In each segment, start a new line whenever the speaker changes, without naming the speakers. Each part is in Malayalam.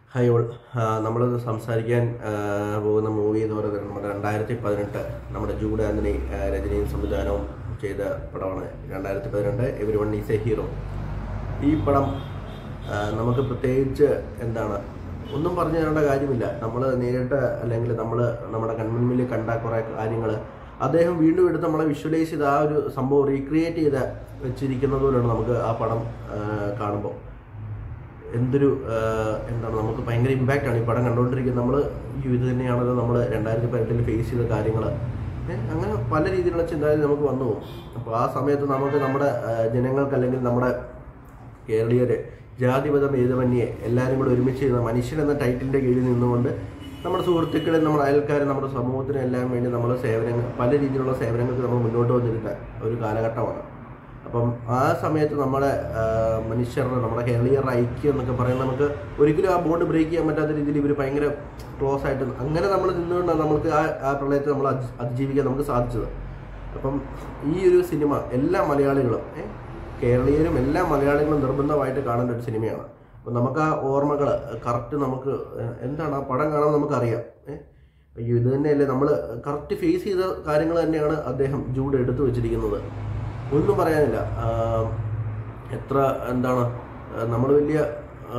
ഹായ് ഓൾ നമ്മൾ സംസാരിക്കാൻ ആ, പോകുന്ന മൂവി എന്ന് പറയുന്നത് നമ്മുടെ രണ്ടായിരത്തി പതിനെട്ട് നമ്മുടെ ജൂഡ് ആന്റണി ആ, രചനയും സംവിധാനവും ചെയ്ത പടമാണ് രണ്ടായിരത്തി പതിനെട്ട് everyone is a hero ഈ പടം ആ, നമുക്ക് പ്രത്യേകിച്ച് എന്താണ് ഒന്നും പറഞ്ഞു തരേണ്ട കാര്യമില്ല നമ്മൾ നേരിട്ട് അല്ലെങ്കിൽ നമ്മൾ നമ്മുടെ കൺമുൻപിൽ കണ്ട കുറേ കാര്യങ്ങൾ അദ്ദേഹം വീണ്ടും എടുത്ത് നമ്മളെ വിഷ്വലൈസ് ചെയ്ത് ആ ഒരു സംഭവം റീക്രിയേറ്റ് ചെയ്ത് വെച്ചിരിക്കുന്നത് പോലെയാണ് നമുക്ക് ആ പടം ആ, കാണുമ്പോൾ എന്തൊരു ആ, എന്താണ് നമുക്ക് ഭയങ്കര ഇമ്പാക്റ്റ് ആണ് ഈ പടം കണ്ടുകൊണ്ടിരിക്കുന്നത് നമ്മൾ ഇത് തന്നെയാണല്ലോ നമ്മൾ രണ്ടായിരത്തി പതിനെട്ടിൽ ഫേസ് ചെയ്ത കാര്യങ്ങൾ അങ്ങനെ പല രീതിയിലുള്ള ചിന്താഗതി നമുക്ക് വന്നു പോകും അപ്പോൾ ആ സമയത്ത് നമുക്ക് നമ്മുടെ ആ, ജനങ്ങൾക്ക് അല്ലെങ്കിൽ നമ്മുടെ കേരളീയരെ ജാതിമതം ഭേദമന്യേ എല്ലാവരും കൂടെ ഒരുമിച്ച് ചെയ്യുന്ന മനുഷ്യൻ എന്ന ടൈറ്റിലിൻ്റെ കീഴിൽ നിന്നുകൊണ്ട് നമ്മുടെ സുഹൃത്തുക്കളെ നമ്മുടെ അയൽക്കാരെ നമ്മുടെ സമൂഹത്തിന് എല്ലാം വേണ്ടി നമ്മൾ സേവനങ്ങൾ പല രീതിയിലുള്ള സേവനങ്ങൾക്ക് നമ്മൾ മുന്നോട്ട് വന്നിരുന്ന ഒരു കാലഘട്ടമാണ് അപ്പം ആ സമയത്ത് നമ്മുടെ ആ, മനുഷ്യരുടെ നമ്മുടെ കേരളീയരുടെ ഐക്യം എന്നൊക്കെ പറയുന്നത് നമുക്ക് ഒരിക്കലും ആ ബോണ്ട് ബ്രേക്ക് ചെയ്യാൻ പറ്റാത്ത രീതിയിൽ ഇവർ ഭയങ്കര ക്ലോസ് ആയിട്ട് അങ്ങനെ നമ്മൾ നിന്നുകൊണ്ടാണ് നമുക്ക് ആ ആ പ്രളയത്തെ നമ്മൾ അതി- അതിജീവിക്കാൻ നമുക്ക് സാധിച്ചത് അപ്പം ഈ ഒരു സിനിമ എല്ലാ മലയാളികളും ഏ, കേരളീയരും എല്ലാ മലയാളികളും നിർബന്ധമായിട്ട് കാണേണ്ട ഒരു സിനിമയാണ് അപ്പം നമുക്ക് ആ ഓർമ്മകൾ കറക്റ്റ് നമുക്ക് ഏ, എന്താണ് ആ പടം കാണാൻ നമുക്കറിയാം ഏഹ് അയ്യോ ഇത് തന്നെയല്ലേ നമ്മൾ കറക്റ്റ് ഫേസ് ചെയ്ത കാര്യങ്ങൾ തന്നെയാണ് അദ്ദേഹം ജൂഡ് എടുത്തു വെച്ചിരിക്കുന്നത് ഒന്നും പറയാനില്ല ആ, എത്ര എന്താണ് നമ്മൾ വലിയ ആ,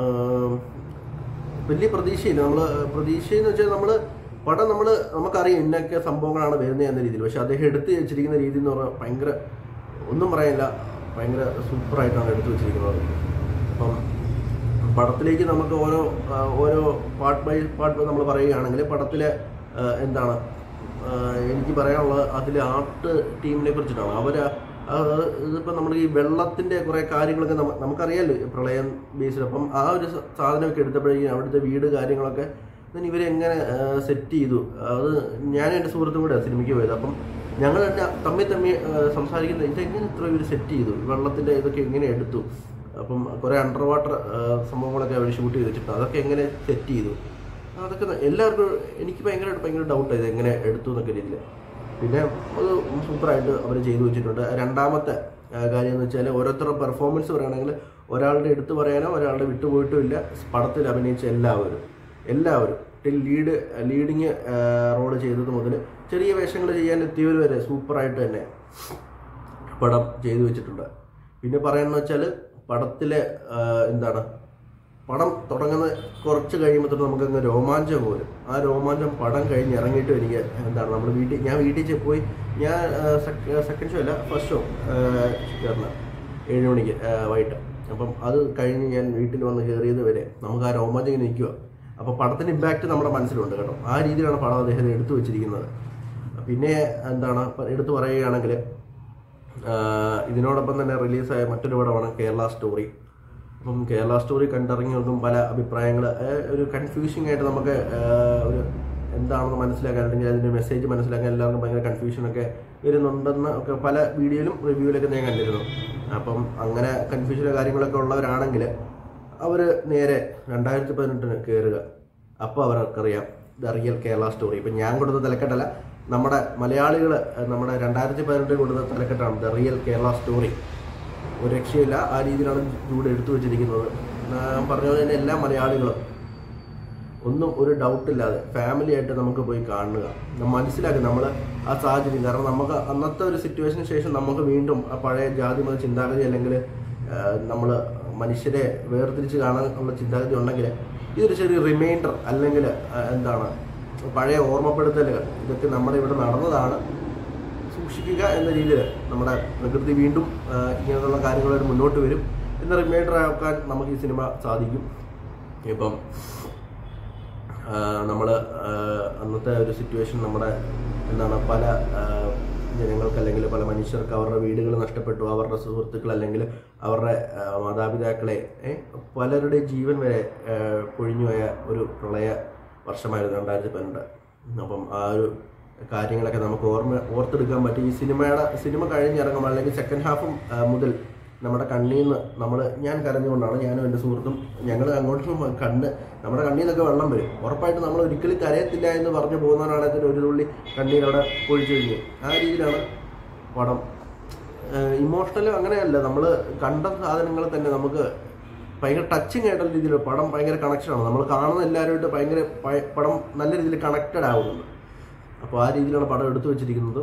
വലിയ പ്രതീക്ഷയില്ല നമ്മൾ പ്രതീക്ഷയെന്ന് വെച്ചാൽ നമ്മൾ പടം നമ്മൾ നമുക്കറിയാം ഇന്നൊക്കെ സംഭവങ്ങളാണ് വരുന്നത് എന്ന രീതിയിൽ പക്ഷെ അദ്ദേഹം എടുത്ത് വെച്ചിരിക്കുന്ന രീതി എന്ന് പറഞ്ഞാൽ ഭയങ്കര ഒന്നും പറയാനില്ല ഭയങ്കര സൂപ്പറായിട്ടാണ് എടുത്തു വെച്ചിരിക്കുന്നത് അപ്പം പടത്തിലേക്ക് നമുക്ക് ഓരോ ആ, ഓരോ പാർട്ട് ബൈ പാർട്ട് നമ്മൾ പറയുകയാണെങ്കിൽ പടത്തിലെ ആ, എന്താണ് ആ, എനിക്ക് പറയാനുള്ളത് അതിൽ ആർട്ട് ടീമിനെ കുറിച്ചിട്ടാണ് അവർ ഇതിപ്പോൾ നമ്മൾ ഈ വെള്ളത്തിൻ്റെ കുറേ കാര്യങ്ങളൊക്കെ നമ്മ നമുക്കറിയാമല്ലോ ഈ പ്രളയം ബേസിൽ അപ്പം ആ ഒരു സ- സാധനമൊക്കെ എടുത്തപ്പോഴേക്കും അവിടുത്തെ വീട് കാര്യങ്ങളൊക്കെ then ഇവരെങ്ങനെ സെറ്റ് ചെയ്തു അത് ഞാനും എൻ്റെ സുഹൃത്തും കൂടെ സിനിമയ്ക്ക് പോയത് അപ്പം ഞങ്ങൾ തന്നെ തമ്മിൽ തമ്മിൽ ആ, സംസാരിക്കുന്നത് ഇതെങ്ങനെ ഇത്ര ഇവർ സെറ്റ് ചെയ്തു വെള്ളത്തിൻ്റെ ഇതൊക്കെ എങ്ങനെ എടുത്തു അപ്പം കുറേ അണ്ടർ വാട്ടർ സംഭവങ്ങളൊക്കെ അവർ ഷൂട്ട് ചെയ്ത് വെച്ചിട്ടുണ്ട് അതൊക്കെ എങ്ങനെ സെറ്റ് ചെയ്തു അതൊക്കെ ന- എല്ലാവർക്കും എനിക്ക് ഭയങ്കര ഭയങ്കര ഡൗട്ടാണ് ഇത് എങ്ങനെ എടുത്തു എന്നൊക്കെ രീതിയിൽ പിന്നെ അത് സൂപ്പറായിട്ട് അവർ ചെയ്തു വെച്ചിട്ടുണ്ട് രണ്ടാമത്തെ ആ, കാര്യം എന്ന് വെച്ചാൽ ഓരോരുത്തരുടെ പെർഫോമൻസ് പറയുകയാണെങ്കിൽ ഒരാളുടെ എടുത്തു പറയാനോ ഒരാളുടെ വിട്ടുപോയിട്ടും ഇല്ല പടത്തിൽ അഭിനയിച്ച എല്ലാവരും എല്ലാവരും ടിൽ ലീഡ് ലീഡിങ് റോള് ചെയ്തത് മുതൽ ചെറിയ വേഷങ്ങൾ ചെയ്യാൻ എത്തിയവർ വരെ സൂപ്പറായിട്ട് തന്നെ പടം ചെയ്തു വെച്ചിട്ടുണ്ട് പിന്നെ പറയുന്നത് വെച്ചാൽ പടത്തിലെ ആ, എന്താണ് പടം തുടങ്ങുന്ന കുറച്ച് കഴിയുമ്പോൾ തൊട്ട് നമുക്കങ്ങ് രോമാഞ്ചം പോലും ആ രോമാഞ്ചം പടം കഴിഞ്ഞ് ഇറങ്ങിയിട്ട് എനിക്ക് എന്താണ് നമ്മൾ വീട്ടിൽ ഞാൻ വീട്ടിൽ ചെ- പോയി ഞാൻ സെക്കൻഡ് ഷോ അല്ല ഫസ്റ്റ് ഷോ കയറുന്ന ഏഴ് മണിക്ക് ആ, വൈകിട്ട് അപ്പം അത് കഴിഞ്ഞ് ഞാൻ വീട്ടിൽ വന്ന് കയറിയത് വരെ നമുക്ക് ആ രോമാഞ്ചം ഇങ്ങനെ നിൽക്കുക അപ്പോൾ പടത്തിൻ്റെ ഇമ്പാക്റ്റ് നമ്മുടെ മനസ്സിലുണ്ട് കേട്ടോ ആ രീതിയിലാണ് പടം അദ്ദേഹം എടുത്തു വെച്ചിരിക്കുന്നത് പിന്നെ എന്താണ് ഇപ്പം എടുത്തു പറയുകയാണെങ്കിൽ ആഹ് ഇതിനോടൊപ്പം തന്നെ റിലീസായ മറ്റൊരു പടമാണ് കേരള സ്റ്റോറി അപ്പം കേരള സ്റ്റോറി കണ്ടിറങ്ങി നോക്കും പല അഭിപ്രായങ്ങൾ ഒരു കൺഫ്യൂഷിംഗ് ആയിട്ട് നമുക്ക് ആഹ് ഒരു എന്താണെന്ന് മനസ്സിലാക്കാൻ അല്ലെങ്കിൽ അതിൻ്റെ മെസ്സേജ് മനസ്സിലാക്കാൻ എല്ലാവർക്കും ഭയങ്കര കൺഫ്യൂഷനൊക്കെ വരുന്നുണ്ടെന്ന് ഒക്കെ പല വീഡിയോയിലും റിവ്യൂവിലൊക്കെ ഞാൻ കണ്ടിരുന്നു അപ്പം അങ്ങനെ കൺഫ്യൂഷനോ കാര്യങ്ങളൊക്കെ ഉള്ളവരാണെങ്കിൽ അവർ നേരെ രണ്ടായിരത്തി പതിനെട്ടിന് കയറുക അപ്പോൾ അവർക്കറിയാം ദ റിയൽ കേരള സ്റ്റോറി ഇപ്പം ഞാൻ കൊടുത്ത തലക്കെട്ടല്ല നമ്മുടെ മലയാളികൾ നമ്മുടെ രണ്ടായിരത്തി പതിനെട്ടിൽ കൊടുത്ത തലക്കെട്ടാണ് ദ റിയൽ കേരള സ്റ്റോറി ഒരു രക്ഷയില്ല ആ രീതിയിലാണ് ജൂഡ് എടുത്തു വെച്ചിരിക്കുന്നത് ഞാൻ പറഞ്ഞ പോലെ തന്നെ എല്ലാ മലയാളികളും ഒന്നും ഒരു ഡൗട്ട് ഇല്ലാതെ ഫാമിലി ആയിട്ട് നമുക്ക് പോയി കാണുക നമ്മ മനസ്സിലാക്കുക നമ്മൾ ആ സാഹചര്യം കാരണം നമുക്ക് അന്നത്തെ ഒരു സിറ്റുവേഷന് ശേഷം നമുക്ക് വീണ്ടും ആ പഴയ ജാതി മത ചിന്താഗതി അല്ലെങ്കിൽ നമ്മൾ മനുഷ്യരെ വേർതിരിച്ച് കാണാനുള്ള ചിന്താഗതി ഉണ്ടെങ്കിൽ ഇതൊരു ചെറിയ റിമൈൻഡർ അല്ലെങ്കിൽ ആ, എന്താണ് പഴയ ഓർമ്മപ്പെടുത്തലുകൾ ഇതൊക്കെ നമ്മുടെ ഇവിടെ നടന്നതാണ് സൂക്ഷിക്കുക എന്ന രീതിയിൽ നമ്മുടെ പ്രകൃതി വീണ്ടും ആ, ഇങ്ങനെയുള്ള കാര്യങ്ങളായിട്ട് മുന്നോട്ട് വരും എന്ന റിമൈൻഡർ ആക്കാൻ നമുക്ക് ഈ സിനിമ സാധിക്കും ഇപ്പം നമ്മൾ അന്നത്തെ ഒരു സിറ്റുവേഷൻ നമ്മുടെ എന്താണ് പല ആ, ജനങ്ങൾക്ക് അല്ലെങ്കിൽ പല മനുഷ്യർക്ക് അവരുടെ വീടുകൾ നഷ്ടപ്പെട്ടു അവരുടെ സുഹൃത്തുക്കൾ അല്ലെങ്കിൽ അവരുടെ ആ, മാതാപിതാക്കളെ ഏ, പലരുടെ ജീവൻ വരെ ആ, പൊഴിഞ്ഞുപോയ ഒരു പ്രളയ വർഷമായിരുന്നു രണ്ടായിരത്തി പന്ത്രണ്ട് അപ്പം ആ ഒരു കാര്യങ്ങളൊക്കെ നമുക്ക് ഓർമ്മ ഓർത്തെടുക്കാൻ പറ്റും ഈ സിനിമയുടെ സിനിമ കഴിഞ്ഞിറങ്ങുമ്പോൾ അല്ലെങ്കിൽ സെക്കൻഡ് ഹാഫും ആ, മുതൽ നമ്മുടെ കണ്ണിൽ നിന്ന് നമ്മൾ ഞാൻ കരഞ്ഞുകൊണ്ടാണ് ഞാനും എൻ്റെ സുഹൃത്തും ഞങ്ങൾ അങ്ങോട്ടും കണ്ണ് നമ്മുടെ കണ്ണിൽ നിന്നൊക്കെ വെള്ളം വരും ഉറപ്പായിട്ട് നമ്മൾ ഒരിക്കലും കരയത്തില്ല എന്ന് പറഞ്ഞു പോകുന്നവരാണെങ്കിൽ ഒരു തുള്ളി കണ്ണീരവിടെ പൊഴിച്ചു കഴിഞ്ഞു ആ രീതിയിലാണ് പടം ഇമോഷണലും അങ്ങനെയല്ല നമ്മൾ കണ്ട സാധനങ്ങൾ തന്നെ നമുക്ക് ഭയങ്കര ടച്ചിങ് ആയിട്ടുള്ള രീതിയിൽ പടം ഭയങ്കര കണക്ഷനാണ് നമ്മൾ കാണുന്ന എല്ലാവരുമായിട്ട് ഭയങ്കര പ- പടം നല്ല രീതിയിൽ കണക്റ്റഡ് ആവുന്നുണ്ട് അപ്പോൾ ആ രീതിയിലാണ് പടം എടുത്തു വെച്ചിരിക്കുന്നത്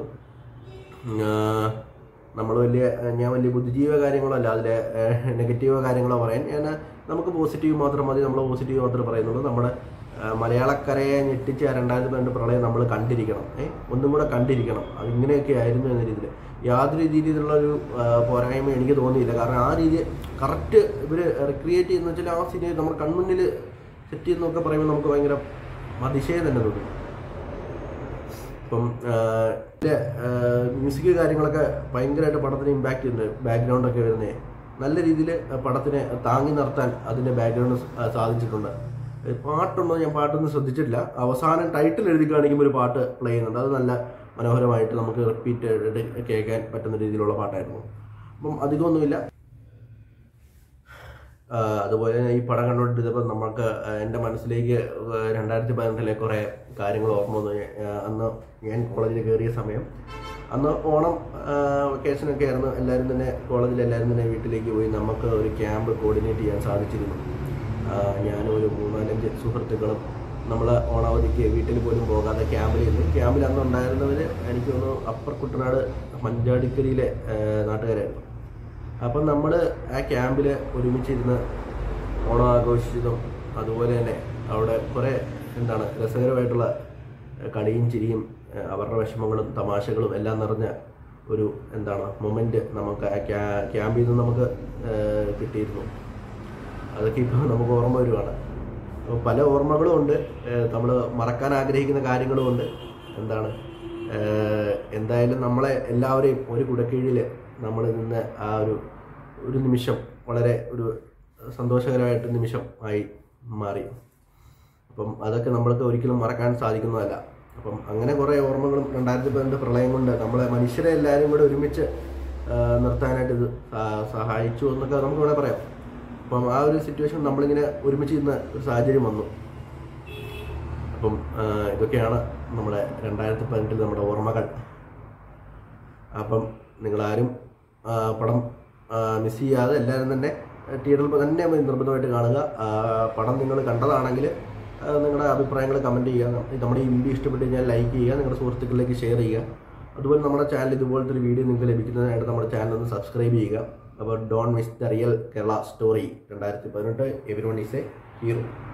നമ്മൾ വലിയ ഞാൻ വലിയ ബുദ്ധിജീവ കാര്യങ്ങളോ അല്ല അതിലെ നെഗറ്റീവ് കാര്യങ്ങളോ പറയാൻ ഞാൻ നമുക്ക് പോസിറ്റീവ് മാത്രം മതി നമ്മൾ പോസിറ്റീവ് മാത്രമേ പറയുന്നുള്ളൂ നമ്മുടെ ആ, മലയാളക്കരയെ ഞെട്ടിച്ച ആ രണ്ടായിരത്തി പന്ത്രണ്ട് പ്രളയം നമ്മൾ കണ്ടിരിക്കണം ഏ ഒന്നും കൂടെ കണ്ടിരിക്കണം അത് ഇങ്ങനെയൊക്കെ ആയിരുന്നു എന്ന രീതിയിൽ യാതൊരു രീതിയിലുള്ള ഒരു ആ, പോരായ്മ എനിക്ക് തോന്നിയില്ല കാരണം ആ രീതി കറക്റ്റ് ഇവർ റിക്രിയേറ്റ് ചെയ്യുന്ന വെച്ചാൽ ആ സിനിമ നമ്മുടെ കൺമുന്നിൽ സെറ്റ് ചെയ്യുന്നതൊക്കെ പറയുമ്പോൾ നമുക്ക് ഭയങ്കര അതിശയം തന്നെ തോന്നും ഇപ്പം മ്യൂസിക് കാര്യങ്ങളൊക്കെ ഭയങ്കരമായിട്ട് പടത്തിന് ഇമ്പാക്ട് ചെയ്യുന്നുണ്ട് ബാക്ക്ഗ്രൗണ്ട് ഒക്കെ വരുന്നേ നല്ല രീതിയിൽ പടത്തിനെ താങ്ങി നിർത്താൻ അതിന്റെ ബാക്ക്ഗ്രൗണ്ട് സാധിച്ചിട്ടുണ്ട് ഏഹ് പാട്ടുണ്ടോ ഞാൻ പാട്ടൊന്നും ശ്രദ്ധിച്ചിട്ടില്ല അവസാനം ടൈറ്റിൽ എഴുതി കാണിക്കുമ്പോൾ ഒരു പാട്ട് പ്ലേ ചെയ്യുന്നുണ്ട് അത് നല്ല മനോഹരമായിട്ട് നമുക്ക് റിപ്പീറ്റ് കേൾക്കാൻ പറ്റുന്ന രീതിയിലുള്ള പാട്ടായിരുന്നു അപ്പം അധികമൊന്നുമില്ല ആ, അതുപോലെ തന്നെ ഈ പടം കണ്ടുകൊണ്ടിരുന്നപ്പോൾ നമുക്ക് ആ, എൻ്റെ മനസ്സിലേക്ക് രണ്ടായിരത്തി പതിനെട്ടിലെ കുറേ കാര്യങ്ങൾ ഓർമ്മ വന്നു ആ, അന്ന് ഞാൻ കോളേജിൽ കയറിയ സമയം അന്ന് ഓണം വെക്കേഷനൊക്കെ ആയിരുന്നു എല്ലാവരും തന്നെ കോളേജിൽ എല്ലാവരും തന്നെ വീട്ടിലേക്ക് പോയി നമുക്ക് ഒരു ക്യാമ്പ് കോർഡിനേറ്റ് ചെയ്യാൻ സാധിച്ചിരുന്നു ആ, ഞാനും ഒരു മൂന്നാലഞ്ച് സുഹൃത്തുക്കളും നമ്മൾ ഓണാവധിക്ക് വീട്ടിൽ പോലും പോകാതെ ക്യാമ്പിൽ ഇരുന്നു ക്യാമ്പിൽ അന്ന് ഉണ്ടായിരുന്നവർ എനിക്ക് തോന്നുന്നു അപ്പർ കുട്ടനാട് മഞ്ചാടിക്കരിയിലെ ആ, നാട്ടുകാരായിരുന്നു അപ്പം നമ്മൾ ആ ക്യാമ്പിൽ ഒരുമിച്ചിരുന്ന് ഓണം ആഘോഷിച്ചതും അതുപോലെ തന്നെ അവിടെ കുറേ എന്താണ് രസകരമായിട്ടുള്ള ഏഹ്, കളിയും ചിരിയും ഏഹ്, അവരുടെ വിഷമങ്ങളും തമാശകളും എല്ലാം നിറഞ്ഞ ഒരു എന്താണ് മൊമെൻ്റ് നമുക്ക് ആ ക്യാ ക്യാമ്പിൽ നിന്ന് നമുക്ക് ഏഹ്, കിട്ടിയിരുന്നു അതൊക്കെ ഇപ്പോൾ നമുക്ക് ഓർമ്മ വരുവാണ് അപ്പോൾ പല ഓർമ്മകളും ഉണ്ട് നമ്മൾ മറക്കാൻ ആഗ്രഹിക്കുന്ന കാര്യങ്ങളും ഉണ്ട് എന്താണ് ഏഹ് എന്തായാലും നമ്മളെ എല്ലാവരെയും ഒരു കുടക്കീഴിൽ നമ്മൾ നിന്ന് ആ ഒരു ഒരു നിമിഷം വളരെ ഒരു സന്തോഷകരമായിട്ട് നിമിഷം ആയി മാറി അപ്പം അതൊക്കെ നമ്മൾക്ക് ഒരിക്കലും മറക്കാൻ സാധിക്കുന്നതല്ല അപ്പം അങ്ങനെ കുറേ ഓർമ്മകളും രണ്ടായിരത്തി പതിനെട്ട് പ്രളയം കൊണ്ട് നമ്മളെ മനുഷ്യരെ എല്ലാവരും കൂടെ ഒരുമിച്ച് ആ, നിർത്താനായിട്ട് ഇത് സഹാ- സഹായിച്ചു എന്നൊക്കെ നമുക്ക് ഇവിടെ പറയാം അപ്പം ആ ഒരു സിറ്റുവേഷൻ നമ്മളിങ്ങനെ ഒരുമിച്ച് ഇരുന്ന ഒരു സാഹചര്യം വന്നു അപ്പം ആ, ഇതൊക്കെയാണ് നമ്മുടെ രണ്ടായിരത്തി പതിനെട്ടിൽ നമ്മുടെ ഓർമ്മകൾ അപ്പം നിങ്ങളാരും ആ, പടം മിസ് ചെയ്യാതെ എല്ലാവരും തന്നെ തിയേറ്ററിൽ തന്നെ പോയി നിർബന്ധമായിട്ട് കാണുക ആ, പടം നിങ്ങൾ കണ്ടതാണെങ്കിൽ ആ, നിങ്ങളുടെ അഭിപ്രായങ്ങൾ കമൻറ്റ് ചെയ്യുക നമ്മുടെ ഈ വീഡിയോ ഇഷ്ടപ്പെട്ട് കഴിഞ്ഞാൽ ലൈക്ക് ചെയ്യുക നിങ്ങളുടെ സുഹൃത്തുക്കളിലേക്ക് ഷെയർ ചെയ്യുക അതുപോലെ നമ്മുടെ ചാനൽ ഇതുപോലത്തെ ഒരു വീഡിയോ നിങ്ങൾക്ക് ലഭിക്കുന്നതിനായിട്ട് നമ്മുടെ ചാനൽ ഒന്ന് സബ്സ്ക്രൈബ് ചെയ്യുക അപ്പോൾ don't miss the real Kerala story രണ്ടായിരത്തി പതിനെട്ട് everyone is a hero